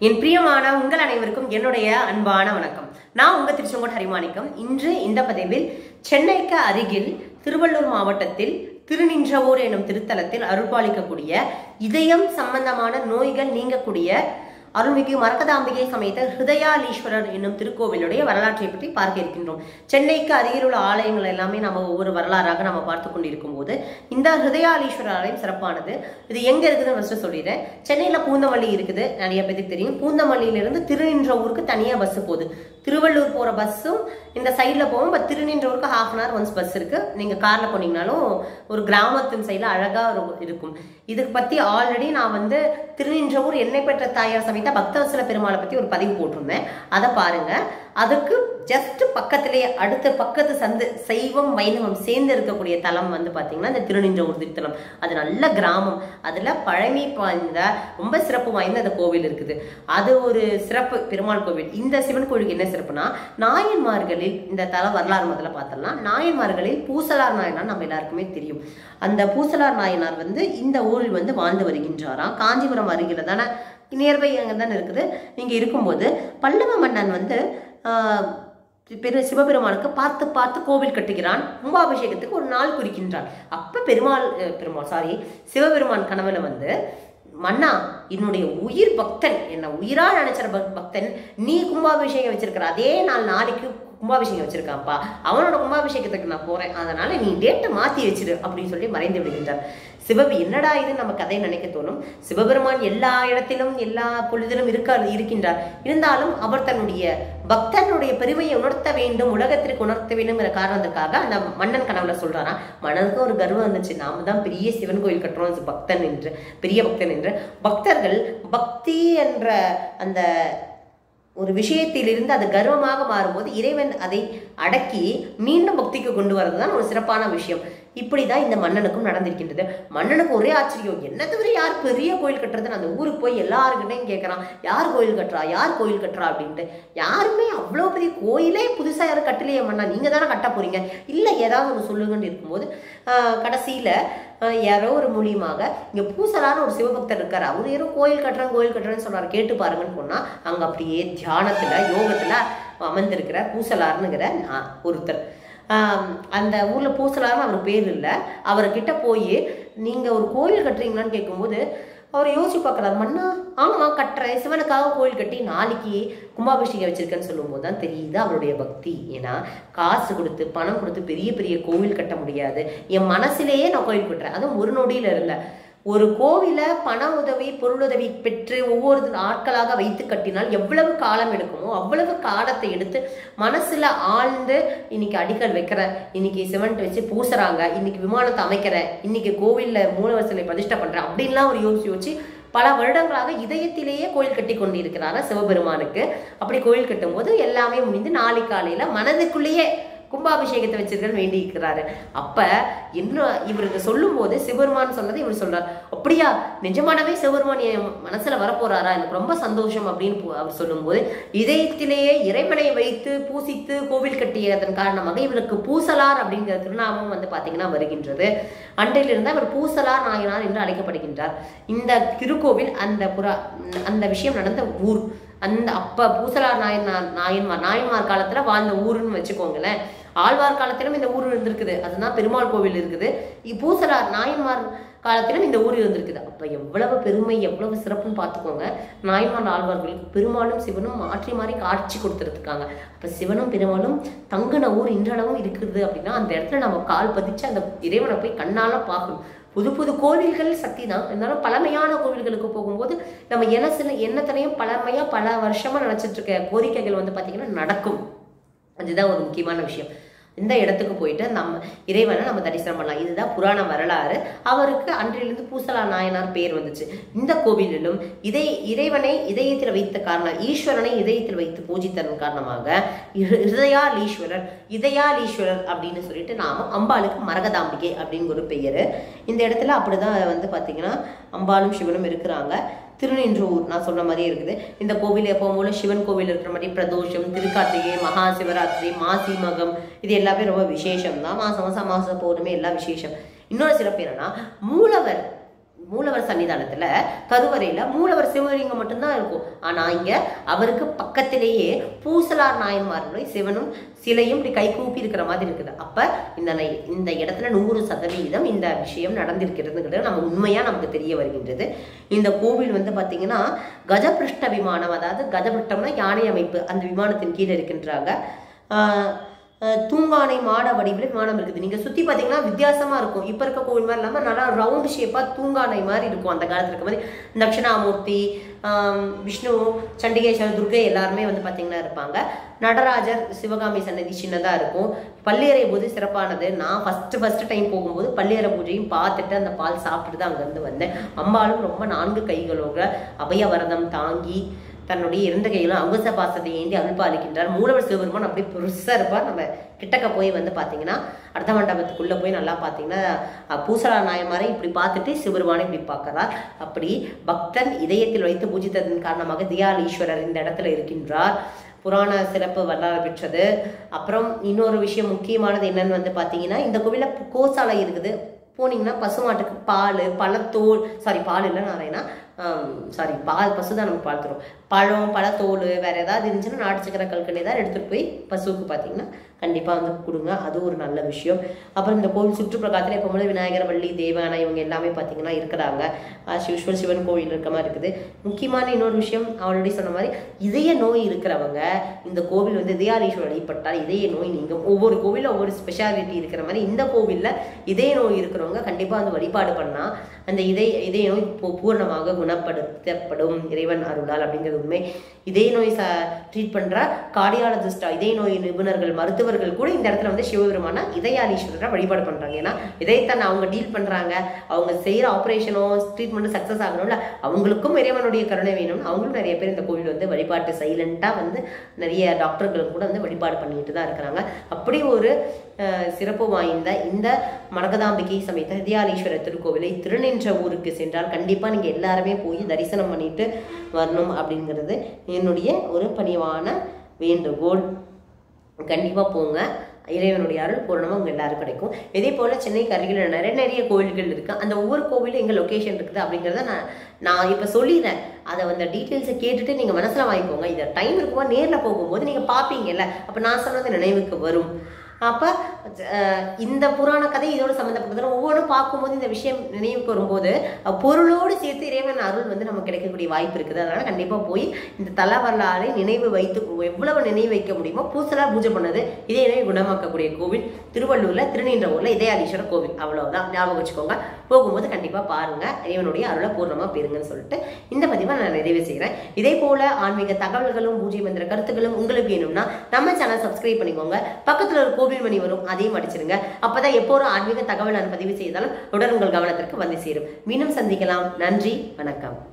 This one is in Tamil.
என் பிரியமான உங்கள் அனைவருக்கும் என்னுடைய அன்பான வணக்கம் நான் உங்க திருச்செங்கோடு ஹரிமாணிக்கம் இன்று இந்த பதிவில் சென்னைக்கு அருகில் திருவள்ளூர் மாவட்டத்தில் திருநின்றவூர் எனும் திருத்தலத்தில் அருள்பாலிக்கக்கூடிய இதயம் சம்பந்தமான நோய்கள் நீங்கக்கூடிய அருள்மிகு மரகதாம்பிகை சமேத ஹிருதயாலீஸ்வரர் என்னும் திருக்கோவிலுடைய வரலாற்றை பற்றி பார்க்க இருக்கின்றோம் சென்னைக்கு அருகில் உள்ள ஆலயங்கள் எல்லாமே நம்ம ஒவ்வொரு வரலாறாக நம்ம பார்த்து கொண்டிருக்கும் போது இந்த ஹிருதயாலீஸ்வரர் ஆலயம் சிறப்பானது இது எங்க இருக்குதுன்னு ஃபர்ஸ்ட் சொல்லிடுறேன் சென்னையில பூந்தமல்லி இருக்குது நிறைய பேருக்கு தெரியும் பூந்தமல்லியிலிருந்து திருநின்ற ஊருக்கு தனியா பஸ் போகுது திருவள்ளூர் போற பஸ்ஸும் இந்த சைடில் போகும் பட் திருநின்றவருக்கு half an hour once bus இருக்கு நீங்க கார்ல போனீங்கனாலும் ஒரு கிராமத்தின் சைடில் அழகா ஒரு- இருக்கும் இதுக்கு பத்தி ஆல்ரெடி நான் வந்து திருநின்றவூர் என்னை பெற்ற தாயார் சமேத பக்தவசல பெருமாளை பத்தி ஒரு பதிவு போட்டிருந்தேன் அதை பாருங்க அதுக்கு ஜஸ்ட் பக்கத்திலேயே அடுத்த பக்கத்து சந்து சைவம் வைணவம் சேர்ந்து இருக்கக்கூடிய தலம் வந்து பாத்தீங்கன்னா இந்த திருநின்றவூர் திருத்தலம் அது நல்ல கிராமம் அதுல பழமை வாய்ந்த ரொம்ப சிறப்பு வாய்ந்த அந்த கோவில் இருக்குது அது ஒரு சிறப்பு பெருமாள் கோவில் இந்த சிவன் கோவிலுக்கு என்ன சிறப்புனா நாயன்மார்களில் இந்த தல வரலாறு முதல்ல பார்த்தோம்னா நாயன்மார்களில் பூசலார் நாயனார் நம்ம எல்லாருக்குமே தெரியும் அந்த பூசலார் நாயனார் வந்து இந்த ஊரில் வந்து வாழ்ந்து வருகின்றாராம் காஞ்சிபுரம் அருகில தானே நியர்பை அங்கே தானே இருக்குது இங்கே இருக்கும்போது பல்லவ மன்னன் வந்து ஆஹ், பெரு சிவபெருமானுக்கு பார்த்து பார்த்து கோவில் கட்டுகிறான் கும்பாபிஷேகத்துக்கு ஒரு நாள் குறிக்கின்றான் அப்ப பெருமாள் அஹ், பெருமாள் சாரி சிவபெருமான் கனவுல வந்து மன்னா என்னுடைய உயிர் பக்தன் என்ன உயிரா நினைச்சிற பக்- பக்தன் நீ கும்பாபிஷேகம் வச்சிருக்கிற அதே நாள் நாளைக்கு கும்பாபிஷேகம் வச்சிருக்கான்ப்பா அவனோட கும்பாபிஷேகத்துக்கு நான் போறேன் அதனால நீ டேட்டை மாத்தி வச்சிரு அப்படின்னு சொல்லி மறைந்து விடுகின்றார் சிவபி என்னடா இது நம்ம கதை நினைக்க தோணும் சிவபெருமான் எல்லா இடத்திலும் எல்லா பொழுதிலும் இருக்க இருக்கின்றார் இருந்தாலும் அவர் தன்னுடைய பக்தனுடைய பெருமையை உணர்த்த வேண்டும் உலகத்திற்கு உணர்த்த வேண்டும்ங்கிற காரணத்துக்காக அந்த மன்னன் கனவுல சொல்றாராம் மன்னனுக்கு ஒரு கர்வம் இருந்துச்சு நாம தான் பெரிய சிவன் கோயில் கட்டுறோம் இது பக்தன் என்று பெரிய பக்தன் என்று பக்தர்கள் பக்தி என்ற அந்த ஒரு விஷயத்திலிருந்து அது கர்வமாக மாறும்போது இறைவன் அதை அடக்கி மீண்டும் பக்திக்கு கொண்டு வரது தான் ஒரு சிறப்பான விஷயம் இப்படிதான் இந்த மன்னனுக்கும் நடந்திருக்கின்றது மன்னனுக்கு ஒரே ஆச்சரியம் என்ன தவிர யார் பெரிய கோயில் கட்டுறதுன்னு அந்த ஊருக்கு போய் எல்லாருக்கிட்டையும் கேட்கறான் யார் கோயில் கட்டுறா யார் கோயில் கட்டுறா அப்படின்ட்டு யாருமே அவ்வளோ பெரிய கோயிலே புதுசா யாரும் கட்டலையே மன்னா நீங்க தானே கட்ட போறீங்க இல்ல ஏதாவது ஒன்று சொல்லுங்கன்னு இருக்கும்போது ஆஹ், கடைசியில ஆஹ், யாரோ ஒரு மூலியமாக இங்க பூசலான ஒரு சிவபக்தர் இருக்காரு அவர் யாரோ கோயில் கட்டுறேன் கோயில் கட்டுறேன்னு சொன்னார் கேட்டு பாருங்கன்னு போனா அங்க அப்படியே தியானத்துல யோகத்துல அமர்ந்திருக்கிற பூசலார்னுங்கிற நான் ஒருத்தர் ஆம், அந்த ஊர்ல பூசலார்னு அவர் பேர் இல்லை அவர்கிட்ட போய் நீங்க ஒரு கோயில் கட்டுறீங்களான்னு கேட்கும்போது அவர் யோசிச்சு பார்க்குறாரு மன்னா ஆமா கட்டுறேன் சிவனுக்காக கோயில் கட்டி நாளைக்கு கும்பாபிஷேகம் வச்சிருக்கேன்னு சொல்லும்போது தான் தெரியுது அவருடைய பக்தி ஏன்னா காசு கொடுத்து பணம் கொடுத்து பெரிய பெரிய கோவில் கட்ட முடியாது என் மனசுலயே நான் கோயில் கட்டுறேன் அதுவும் ஒரு நொடியில இருந்த ஒரு கோவில பண உதவி பொருளுதவி பெற்று ஒவ்வொரு ஆட்களாக வைத்து கட்டினால் எவ்வளவு காலம் எடுக்குமோ அவ்வளவு காலத்தை எடுத்து மனசுல ஆழ்ந்து இன்னைக்கு அடிக்கல் வைக்கிறேன் இன்னைக்கு சிமெண்ட் வச்சு பூசுறாங்க இன்னைக்கு விமானத்தை அமைக்கிறேன் இன்னைக்கு கோவில்ல மூலவர் சிலை பிரதிஷ்டை பண்றேன் அப்படின்லாம் ஒரு யோசிச்சு யோசிச்சு பல வருடங்களாக இதயத்திலேயே கோயில் கட்டி கொண்டிருக்கிறாரா சிவபெருமானுக்கு அப்படி கோயில் கட்டும்போது எல்லாமே முடிந்து நாளை காலையில மனதுக்குள்ளேயே கும்பாபிஷேகத்தை வச்சிருக்கன்னு வேண்டி இருக்கிறாரு அப்ப என்ன இவருக்கு சொல்லும் போது சிவபெருமான் சொன்னதை இவர் சொல்றார் அப்படியா நிஜமானவே சிவபெருமான் என் மனசுல வரப்போறாரா எனக்கு ரொம்ப சந்தோஷம் அப்படின்னு போ- அவர் சொல்லும்போது இதயத்திலேயே இறைவனை வைத்து பூசித்து கோவில் கட்டியதன் காரணமாக இவருக்கு பூசலார் அப்படிங்கிற திருநாமம் வந்து பாத்தீங்கன்னா வருகின்றது அன்றையிலிருந்து அவர் பூசலார் நாயனார் என்று அழைக்கப்படுகின்றார் இந்த திருக்கோவில் அந்த புறா அந்த விஷயம் நடந்த ஊர் அந்த அப்ப பூசலார் நாயனார் நாயன்மார் நாயன்மார் காலத்துல வாழ்ந்த ஊருன்னு வச்சுக்கோங்களேன் ஆழ்வார் காலத்திலும் இந்த ஊர் இருந்திருக்குது அதுதான் பெருமாள் கோவில் இருக்குது இ- பூசலார் நாயன்மார் காலத்திலும் இந்த ஊர் இருந்திருக்குது அப்ப எவ்வளவு பெருமை எவ்வளவு சிறப்புன்னு பார்த்துக்கோங்க நாயன்மார் ஆழ்வார்களுக்கு பெருமாளும் சிவனும் மாற்றி மாறி காட்சி கொடுத்துருக்காங்க அப்ப சிவனும் பெருமாளும் தங்குன ஊர் இன்றளவும் இருக்குது அப்படின்னா அந்த இடத்துல நம்ம கால் பதிச்சு அந்த இறைவனை போய் கண்ணால பார்க்கணும் புது புது கோவில்கள் சக்தி தான் இருந்தாலும் பழமையான கோவில்களுக்கு போகும்போது நம்ம என்ன சில என்னத்தனையும் பழமையா பல வருஷமா நினைச்சிட்டு இருக்க கோரிக்கைகள் வந்து பாத்தீங்கன்னா நடக்கும் அதுதான் ஒரு முக்கியமான விஷயம் இந்த இடத்துக்கு போயிட்டு நம்ம இறைவனை நம்ம தரிசனம் பண்ணலாம் இதுதான் புராண வரலாறு அவருக்கு அன்றிலிருந்து பூசலா நாயனார் பேர் வந்துச்சு இந்த கோவிலிலும் இதை இறைவனை இதயத்தில் வைத்த காரணம் ஈஸ்வரனை இதயத்தில் வைத்து பூஜித்ததன் காரணமாக இரு- ஹிருதயாலீஸ்வரர் இதயாலீஸ்வரர் அப்படின்னு சொல்லிட்டு நாம அம்பாளுக்கு மரகதாம்பிகை அப்படிங்கிற ஒரு பெயர் இந்த இடத்துல அப்படிதான் வந்து பாத்தீங்கன்னா அம்பாளும் சிவனும் இருக்கிறாங்க திருநின்றூர் நான் சொன்ன மாதிரியே இருக்குது இந்த கோவில் எப்பவும் போல சிவன் கோவில் இருக்கிற மாதிரி பிரதோஷம் திருக்கார்த்திகை மகா சிவராத்திரி மாசி மகம் இது எல்லாமே ரொம்ப விசேஷம் தான் மாசம் மாசம் மாச பௌர்ணமி எல்லாம் விசேஷம் இன்னொரு சிறப்பு என்னன்னா மூலவர் மூலவர் சன்னிதானத்துல கருவறையில மூலவர் சிவலிங்கம் மட்டும்தான் இருக்கும் ஆனா இங்க அவருக்கு பக்கத்திலேயே பூசலார் நாயன்மார்களுடைய சிவனும் சிலையும் இப்படி கை கூப்பி இருக்கிற மாதிரி இருக்குது அப்ப இந்த நை- இந்த இடத்துல நூறு சதவீதம் இந்த விஷயம் நடந்திருக்கிறதுங்கிறது நம்ம உண்மையா நமக்கு தெரிய வருகின்றது இந்த கோவில் வந்து பாத்தீங்கன்னா கஜபிருஷ்ட விமானம் அதாவது கஜபிருஷ்டம்னா யானை அமைப்பு அந்த விமானத்தின் கீழே இருக்கின்றாங்க ஆஹ் அஹ் தூங்கானை மாட வடிவில் விமானம் இருக்குது நீங்க சுத்தி பாத்தீங்கன்னா வித்தியாசமா இருக்கும் இப்ப இருக்க கோவில் மாதிரி இல்லாம நல்லா ரவுண்ட் ஷேப்பா தூங்கானை மாதிரி இருக்கும் அந்த காலத்துல இருக்க மாதிரி தட்சிணாமூர்த்தி ஆம், விஷ்ணு சண்டிகேஸ்வரர் துர்கை எல்லாருமே வந்து பாத்தீங்கன்னா இருப்பாங்க நடராஜர் சிவகாமி சன்னதி சின்னதா இருக்கும் பள்ளியறை பூஜை சிறப்பானது நான் ஃபர்ஸ்ட் ஃபர்ஸ்ட் டைம் போகும்போது பள்ளியறை பூஜையும் பார்த்துட்டு அந்த பால் சாப்பிட்டு தான் அங்கேருந்து வந்தேன் அம்பாலும் ரொம்ப நான்கு கைகளோட அபயவரதம் தாங்கி தன்னுடைய இரண்டு கையிலும் அங்குச பாசத்தை ஏந்தி அருள் பாலிக்கின்றார் மூலவர் சிவபெருமான் அப்படியே பெருசா இருப்பார் நம்ம கிட்டக்க போய் வந்து பாத்தீங்கன்னா அர்த்த மண்டபத்துக்குள்ள போய் நல்லா பாத்தீங்கன்னா அஹ், பூசலா நாயமாரை இப்படி பார்த்துட்டு சிவபெருமானை இப்படி பார்க்கிறார் அப்படி பக்தன் இதயத்தில் வைத்து பூஜித்ததன் காரணமாக தியால் ஈஸ்வரர் இந்த இடத்துல இருக்கின்றார் புராண சிறப்பு வரலாறு பெற்றது அப்புறம் இன்னொரு விஷயம் முக்கியமானது என்னன்னு வந்து பாத்தீங்கன்னா இந்த கோவில்ல கோசாலை இருக்குது போனீங்கன்னா பசுமாட்டுக்கு பால் பழத்தோல் சாரி பால் இல்லை நாராயணா சாரி பால் பசு தான் நமக்கு பால் தரும் பழம் பழத்தோல் வேற ஏதாவது இருந்துச்சுன்னா நாட்டு சக்கரை கல்கண்டு ஏதாவது எடுத்துட்டு போய் பசுவுக்கு பார்த்தீங்கன்னா கண்டிப்பாக வந்து கொடுங்க அது ஒரு நல்ல விஷயம் அப்புறம் இந்த கோவில் சுற்றுப்பிரகாரத்தில் இப்போ முதல்ல விநாயகர் வள்ளி தேவானா இவங்க எல்லாமே பார்த்தீங்கன்னா இருக்கிறாங்க ஆஸ் யூஸ்வல் சிவன் கோவில் இருக்க மாதிரி இருக்குது முக்கியமான இன்னொரு விஷயம் ஆல்ரெடி சொன்ன மாதிரி இதய நோய் இருக்கிறவங்க இந்த கோவில் வந்து இதயாலீஸ்வரர் வழிபட்டால் இதய நோய் நீங்கும் ஒவ்வொரு கோவிலில் ஒவ்வொரு ஸ்பெஷாலிட்டி இருக்கிற மாதிரி இந்த கோவிலில் இதய நோய் இருக்கிறவங்க கண்டிப்பாக வந்து வழிபாடு பண்ணால் அந்த இதய இதய நோய் பூ- பூரணமாக குணப்படுத்தப்படும் இறைவன் அருளால் அப்படிங்கிறது உண்மை இதய நோய் ச ட்ரீட் பண்ணுற கார்டியாலஜிஸ்டா இதய நோய் நிபுணர்கள் மருத்துவர்கள் கூட இந்த இடத்துல வந்து சிவபெருமான இதயாலீஸ்வரரை வழிபாடு பண்ணுறாங்க ஏன்னா இதயத்தான் அவங்க டீல் பண்ணுறாங்க அவங்க செய்கிற ஆப்ரேஷனோ ட்ரீட்மெண்ட்டு சக்ஸஸ் ஆகணும்ல அவங்களுக்கும் இறைவனுடைய கருணை வேணும்னு அவங்களும் நிறைய பேர் இந்த கோவில் வந்து வழிபாட்டு சைலண்ட்டாக வந்து நிறைய டாக்டர்களும் கூட வந்து வழிபாடு பண்ணிட்டு தான் இருக்கிறாங்க அப்படி ஒரு அஹ், சிறப்பு வாய்ந்த இந்த மரகதாம்பிகை சமேத ஹிருதயாலீஸ்வரர் திருக்கோவிலை திருநின்ற ஊருக்கு சென்றால் கண்டிப்பாக நீங்கள் எல்லாருமே போய் தரிசனம் பண்ணிட்டு வரணும் அப்படிங்கிறது என்னுடைய ஒரு பணிவான வேண்டுகோள் கண்டிப்பாக போங்க இறைவனுடைய அருள் பூரணமாக உங்க எல்லாரும் கிடைக்கும் இதே போல் சென்னைக்கு அருகில் நிறைய நிறைய கோவில்கள் இருக்குது அந்த ஒவ்வொரு கோவிலும் எங்கே லொக்கேஷன் இருக்குது அப்படிங்கிறத நான் நான் இப்போ சொல்லிடுறேன் அதை அந்த டீட்டெயில்ஸை கேட்டுட்டு நீங்கள் மனசில் வாங்கிக்கோங்க இதை டைம் இருக்கும்போது நேரில் போகும்போது நீங்கள் பார்ப்பீங்கல்ல அப்போ நான் சொன்னது நினைவுக்கு வரும் அப்போ இந்த புராண கதை இதோட சம்மந்தப்பட்டது ஒவ்வொன்றும் பார்க்கும்போது இந்த விஷயம் நினைவுக்கு வரும்போது அஹ், பொருளோடு சேர்த்து இறைவன் அருள் வந்து நமக்கு கிடைக்கக்கூடிய வாய்ப்பு இருக்குது அதனால கண்டிப்பாக போய் இந்த தல வரலாறை நினைவு வைத்து எவ்வளவு நினைவு வைக்க முடியுமோ பூசலா பூஜை பண்ணது இதே நினைவு குணமாக்கக்கூடிய கோவில் திருவள்ளூர்ல திருநீன்ற ஊர்ல இதயாலீஸ்வரர் கோவில் அவ்வளவுதான் ஞாபகம் வச்சுக்கோங்க போகும்போது கண்டிப்பா பாருங்க இறைவனுடைய அருளை பூர்ணமா பெறுங்கன்னு சொல்லிட்டு இந்த பதிவை நான் நிறைவு செய்கிறேன் இதே போல ஆன்மீக தகவல்களும் பூஜை மந்திர கருத்துக்களும் உங்களுக்கு வேணும்னா நம்ம சேனல் சப்ஸ்கிரைப் பண்ணிக்கோங்க பக்கத்துல ஒரு கோவில் மணி வரும் அதையும் அடிச்சிருங்க அப்பதான் எப்போ ஒரு ஆன்மீக தகவல் நான் பதிவு செய்தாலும் உடன் உங்கள் கவனத்திற்கு வந்து சேரும் மீண்டும் சந்திக்கலாம் நன்றி வணக்கம்